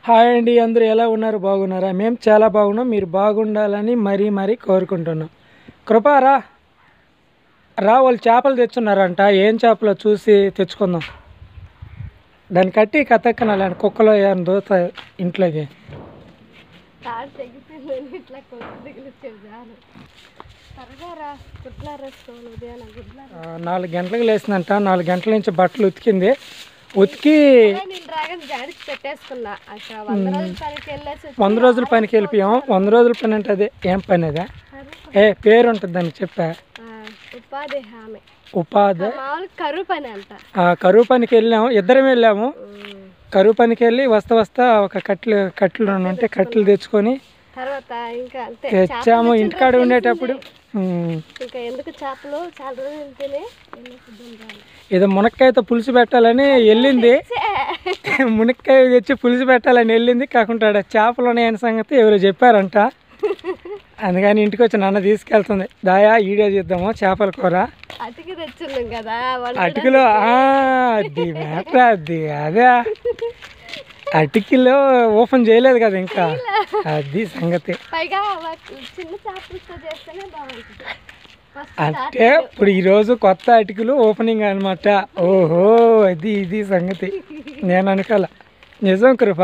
Hi అండి అందరూ ఎలా ఉన్నారు బాగున్నారా మేము చాలా బాగున్నాం మీరు బాగుండాలని మరీ మరీ కోరుకుంటున్నాం కృపారా రా వాళ్ళు చేపలు తెచ్చున్నారంట ఏం చేపలో చూసి తెచ్చుకుందాం దాన్ని కట్టి కథక్కనాలి కుక్కలో ఏమైనా దూతాయి ఇంట్లోకి తాడు తెగిపోయిందని ఇట్లా కొత్త దిగులు చాలు త్వరగా రా గుడ్లా వేసుకోవాలి ఉదయాన గుడ్లా ఆ, నాలుగు గంటలకు లేచిందంట నాలుగు గంటల నుంచి బట్టలు ఉతికింది ఉతికి నేను డ్రాగన్ జాడికి పెట్టేసుకున్నా అక్కడ వంద రోజుల పనికి వెళ్ళేసి వచ్చి వంద రోజుల పనికి వెళ్ళిపోయాం వంద రోజుల పని అంటే అదే ఏం పని అదే ఏ పేరు ఉంటుంది దానికి చెప్పా ఆ, ఉపాధి హామీ ఉపాధి మామూలు కరువు పని అంట ఆ, కరువు పనికి వెళ్ళాము ఇద్దరం వెళ్ళాము ఉమ్. కరువు పనికి వెళ్ళి వస్తా వస్తా ఒక కట్టెలు కట్టెలు రెండు ఉంటే కట్టెలు తెచ్చుకొని తర్వాత ఇంకా అంతే తెచ్చాము ఇంటికాడ ఉండేటప్పుడు ఉమ్, ఇంకా ఎందుకు చేపలు చాలా రోజులు వెళ్తేనే వెళ్ళేసిద్దాం రాను. ఏదో మునక్కాయతో పులుసు పెట్టాలని వెళ్ళింది మునక్కాయ తెచ్చి పులుసు పెట్టాలని వెళ్ళింది కాకుండా ఆడ చేపలు ఉన్నాయని సంగతి ఎవరో చెప్పారంట అందుకని ఇంటికి వచ్చి నాన్న తీసుకెళ్తుంది దాయా ఈడియో చేద్దాము చేపల కూర అతికి తెచ్చున్నాం కదా వంట అటుకులో ఆ, అది మ్యాటర్ అది అదే అటుకులో ఓపెన్ చేయలేదు కదా ఇంకా అది సంగతి పైగా వాటి చిన్న చేపలతో చేస్తేనే బాగుంటుంది ఫస్ట్ అంటే ఇప్పుడు ఈరోజు కొత్త అటుకులు ఓపెనింగ్ అనమాట ఓహో అది ఇది సంగతి నేను అనుకోల నిజం కృప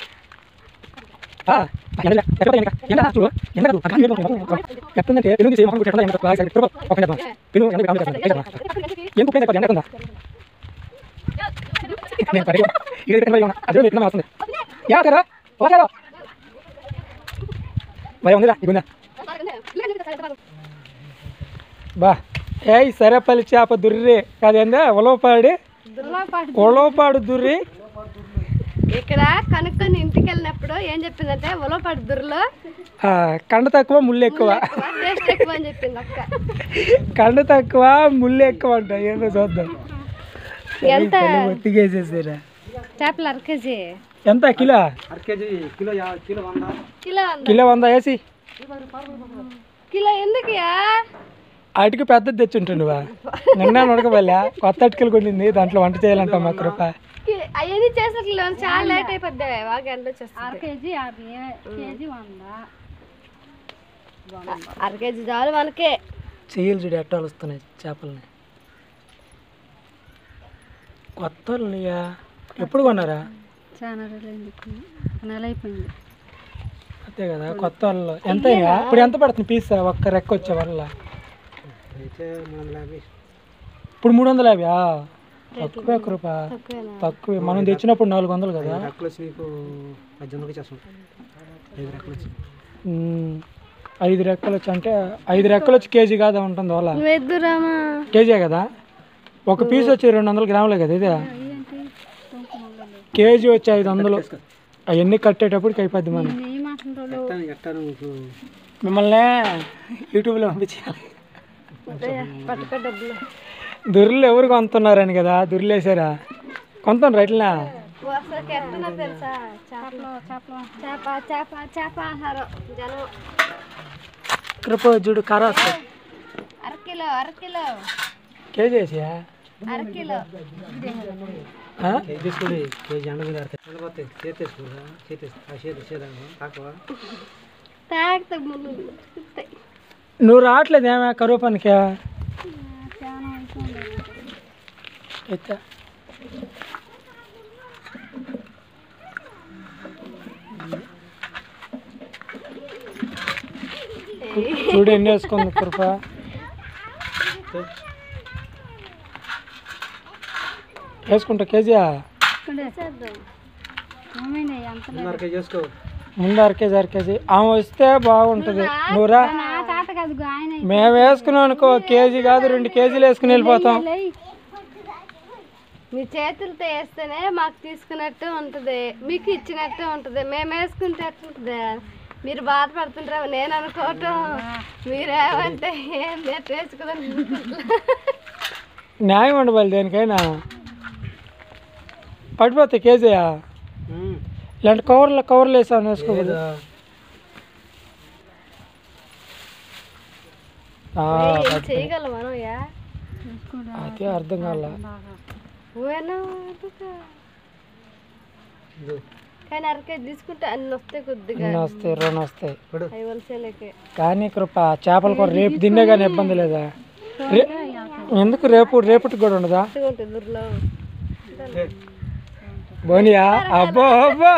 ఆ, ఎండలే, ఎక్కడ ఎండ? ఎండ చూడు, ఎండ చూడు. అక్కడ నీళ్ళు ఉన్నాయి. ఎట్టుందంటే పెనుగు తీసి మొహం కొట్టి ఎట్లా ఎండ బాగా సాగి, కృప, ఒక నిమిషం. పెనుగు ఎండ కావాలి కదా, ఏంటమ్మా? ఏం కుప్పేది ఎక్కువ, ఎండ ఉందా? నేను పడి ఉన్నా. ఈడ పెట్టిన పడి ఉన్నా. అదే పెట్టిన వస్తుంది. యా కరా ఓకేరా భయం ఉందిరా ఇగుందా బా ఏయ్ సరేపల్లి చేప దుర్రి కాదేందా ఉలవపాడి దుర్వాపాటు ఉలవపాడు దుర్రి ఇక్కడ కనుక్కొని ఇంటికి వెళ్ళినప్పుడు ఏం చెప్పిందంటే ఉలవపాటు దుర్రలో ఆ, కండ తక్కువ ముళ్ళు ఎక్కువ టేస్ట్ ఎక్కువ అని చెప్పింది అక్క కండ తక్కువ ముళ్ళు ఎక్కువ అంట ఏదో చూద్దాం ఎంత ఒత్తికేసేసారా చేపలు అర కేజీ ఎంత కిలో కిలో అంద కిలో వంద వేసి కిలో ఎందుకుయా అటుకు పెద్దది తెచ్చుంటుండువా నిన్న నడకబల్లా కొత్త అటుకలు కొనింది దాంట్లో వంట చేయాలంట మా కృప అవన్నీ చేసేట్లు చాలా లేట్ అయిపోద్ది బాగా ఎండ వచ్చేస్తుంది కేజీ కేజీ వంద అర కేజీ చాలు మనకే చెయ్యలు చూడు ఎట్టాలు వస్తున్నాయి చేపలని కొత్త వాళ్ళనియా ఎప్పుడు కొన్నారా చాలా రోజులైంది కొన్ని. నెల అయిపోయింది అంతే కదా కొత్త వాళ్ళు ఎంత అయ్యా? ఇప్పుడు ఎంత పడుతుంది పీస్ ఒక్క రెక్క వచ్చే వల్ల ఇప్పుడు మూడు వందల యాభై తక్కువే కృప తక్కువేనా తక్కువే మనం తెచ్చినప్పుడు నాలుగు వందలు కదా ఉమ్, ఐదు రెక్కలు వచ్చి అంటే ఐదు రెక్కలు వచ్చి కేజీ కాదా ఉంటుంది వాళ్ళ నువ్వు ఎద్దురామా కేజీ కదా ఒక పీస్ వచ్చి రెండు వందల గ్రాములే కదా ఇదే కేజీ వచ్చి ఐదు వందలు అవన్నీ కట్టేటప్పటికి అయిపోద్ది మనం ఏమంటున్నారు మిమ్మల్ని యూట్యూబ్లో పంపించాలి పట్టుకో డబ్బులు దుర్లు ఎవరు కొంటున్నారని కదా దుర్లు వేసారా కొంటాను రైట్లా అసలు ఎట్టున్నా తెలుసా చేపలు చేపలు చేప చేప చేప ఆహారం జనం కృప చూడు కరాస్ అర కిలో అర కిలో కేజీ వేసియా అర కిలో ఆ? తాగితే ముందు తిప్పుతాయి. నువ్వు రావట్లేదు ఏమే కరువు పనికి ఎత్తా చూడు ఎన్ని వేసుకుంది కృప వేసుకుంటా కేజీయా చేద్దాం ఏమైనా ఎంత ముందు అర కేజీ అర కేజీ ఆమె వస్తే బాగుంటుంది నువ్వు రా నా తాత కాదు ఆయన మేము వేసుకున్నాం అనుకో కేజీ కాదు రెండు కేజీలు వేసుకుని వెళ్ళిపోతాం మీ చేతులతో వేస్తేనే మాకు తీసుకున్నట్టు ఉంటుంది మీకు ఇచ్చినట్టు ఉంటుంది మేము వేసుకుంటే ఎట్లుంటుంది మీరు బాధపడుతుంటారు నేను అనుకోవటం మీరేమంటే ఏం నెట్ వేసుకుందని న్యాయం ఉండవాలి దేనికైనా పడిపోతాయి కేజీయా ఇలాంటి కవర్లు కవర్లు వేసాను వేసుకోకూడదు ఆ, ఏం చేయగలం మనం యా అదే అర్థం కాల ఊయనా కానీ అరకేజీ తీసుకుంటే అన్ని వస్తాయి కొద్దిగా ఎన్ని వస్తాయి రెండు వస్తాయి అవి వలసేలకే కానీ కృప చేపల కూర రేపు తిన్నే కానీ ఇబ్బంది లేదా రే- ఎందుకు రేపు రేపటికి కూడా ఉండదా ఉంటుంది ఊర్లో బోనియా అబ్బో అబ్బో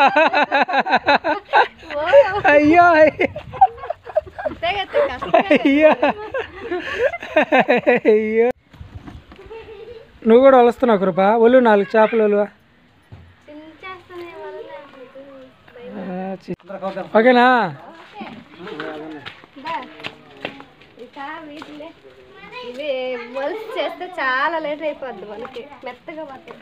అయ్యో అంతే కదా కష్టం అయ్యో అయ్యో నువ్వు కూడా వలుస్తున్నావు కృప ఒళ్ళు నాలుగు చేపలు ఒలువా చించేస్తానే వలన ఆ, చి- ఓకేనా దా. ఇక వీటిని ఇవి వలసి చేస్తే చాలా లేట్ అయిపోద్ది మనకి మెత్తగా పోతాయి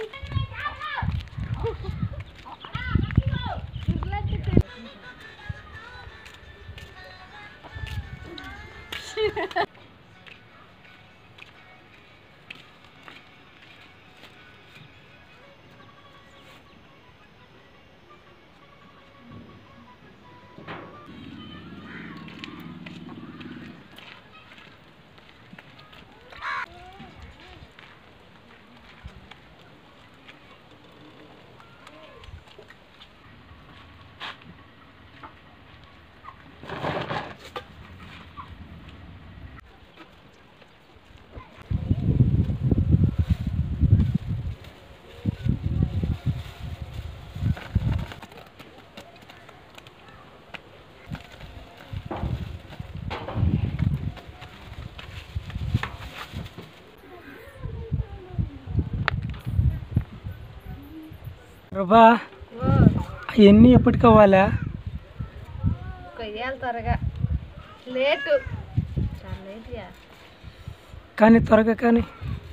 కృపా అవన్నీ ఎప్పటికి అవ్వాలా కొయ్యాలి త్వరగా లేటు చాలా లేట్ యా కానీ త్వరగా కానీ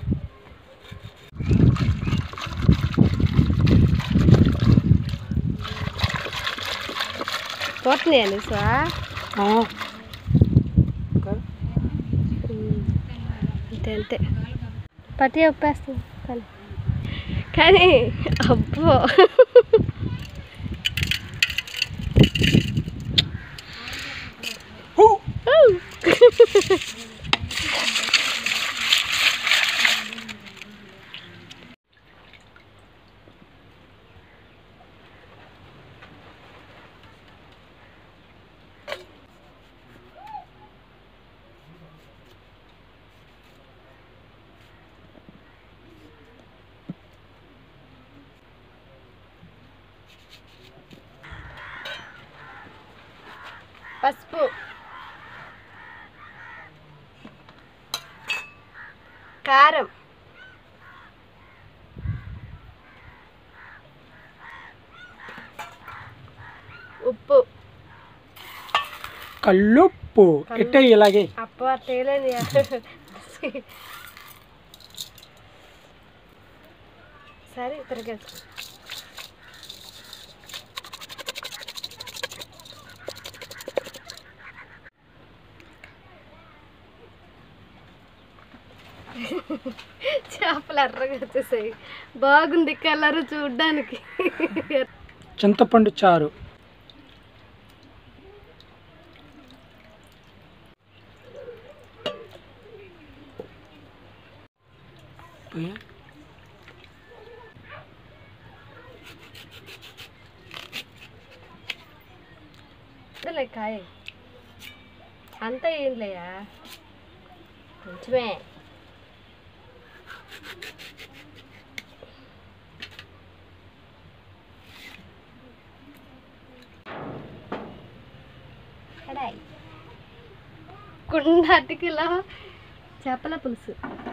పోతున్నాయండి సో ఆ, అంతే అంతే పట్టి ఒప్పేస్తుంది కానీ కానీ అబ్బో పసుపు కారం ఉప్పు కల్లుప్పు ఇట్టే ఇలాగే అప్ప తేలేని సరే తిరగచ్చు చేపలు ఎర్రగా వచ్చేసాయి బాగుంది కలర్ చూడ్డానికి చింతపండు చారు వద్దులే కాయ అంతా ఏం లేయా కొంచెమే కడాయి కుండ అటుకులో చేపల పులుసు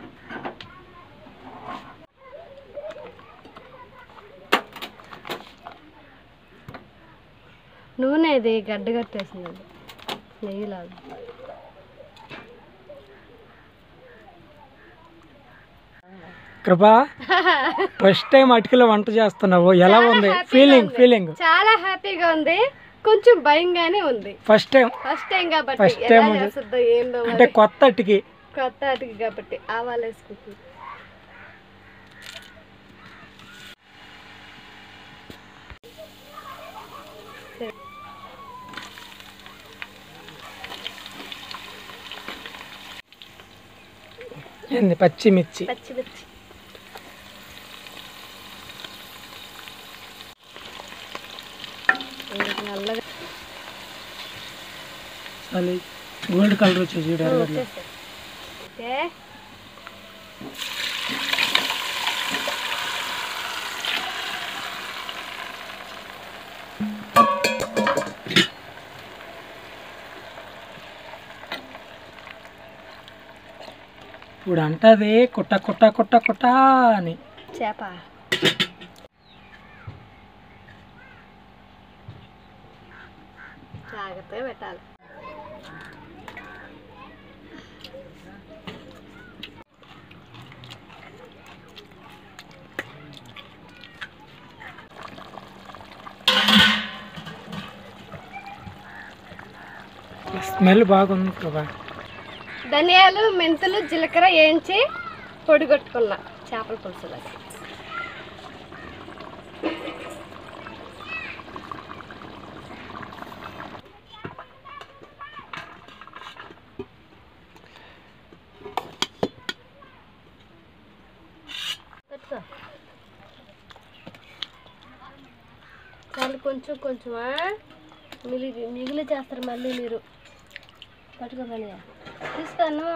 నూనె ఇది గడ్డ కట్టేసింది అది నెయ్యి లాగా కృపా ఫస్ట్ టైం అటుకులో వంట చేస్తున్నావు ఎలా ఉంది ఫీలింగ్ ఫీలింగ్ చాలా హ్యాపీగా ఉంది కొంచెం భయంగానే ఉంది ఫస్ట్ టైం ఫస్ట్ టైం కాబట్టి First ఎలా time ఉంది. చేస్తుందో ఏందో అంటే మరి. కొత్త అటుకి కొత్త అటుకు కాబట్టి ఆవాలు వేసుకుంటుంది ఏంది పచ్చిమిర్చి పచ్చిమిర్చి ఇందుకు నల్లగా చాలు గోల్డ్ కలర్ వచ్చేసి చూడు ఎర్రగడ్డలు. వచ్చేసాయి ఓకే ఇప్పుడు అంటది కుట్ట కుట్ట కుట్ట కుట్ట అని చేప జాగ్రత్తగా పెట్టాలి స్మెల్ బాగుంది ప్రభా ధనియాలు మెంతులు జీలకర్ర వేయించి పొడి కొట్టుకున్నా చేపల పులుసులోకి పెట్టుకో చాలు కొంచెం కొంచెమా మిగిలి మిగిలి చేస్తారు మళ్ళీ మీరు పట్టుకోమని తీస్తాను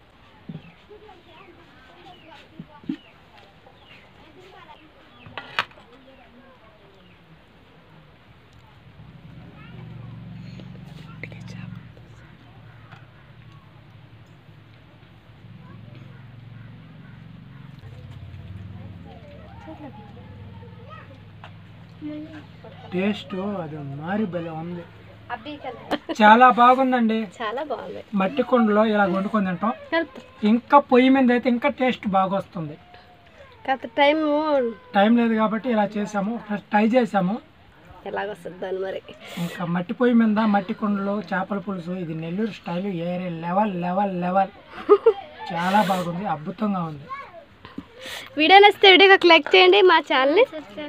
టేస్ట్ అది మారి భలే ఉంది అబ్బి కలిపి చాలా బాగుందండి చాలా బాగుంది మట్టి కుండలో ఇలా వండుకొని తింటాం కలుపు ఇంకా పొయ్యి మీద అయితే ఇంకా టేస్ట్ బాగా వస్తుంది కాస్త టైం టైం లేదు కాబట్టి ఇలా చేసాము ఫస్ట్ ట్రై చేసాము ఎలాగొస్తుంది దాన్ని మరి ఇంకా మట్టి పొయ్యి మీద మట్టి కుండలో చేపల పులుసు ఇది నెల్లూరు స్టైల్ ఏరే లెవెల్ లెవెల్ లెవెల్ చాలా బాగుంది అద్భుతంగా ఉంది వీడియో నచ్చితే వీడియోకి లైక్ చేయండి మా ఛానల్ని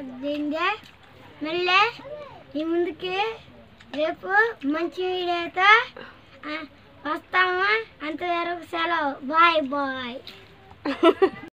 మళ్ళీ ఈ ముందుకి రేపు మంచి వీడియోతో వస్తాము అంతవరకు సెలవు బాయ్ బాయ్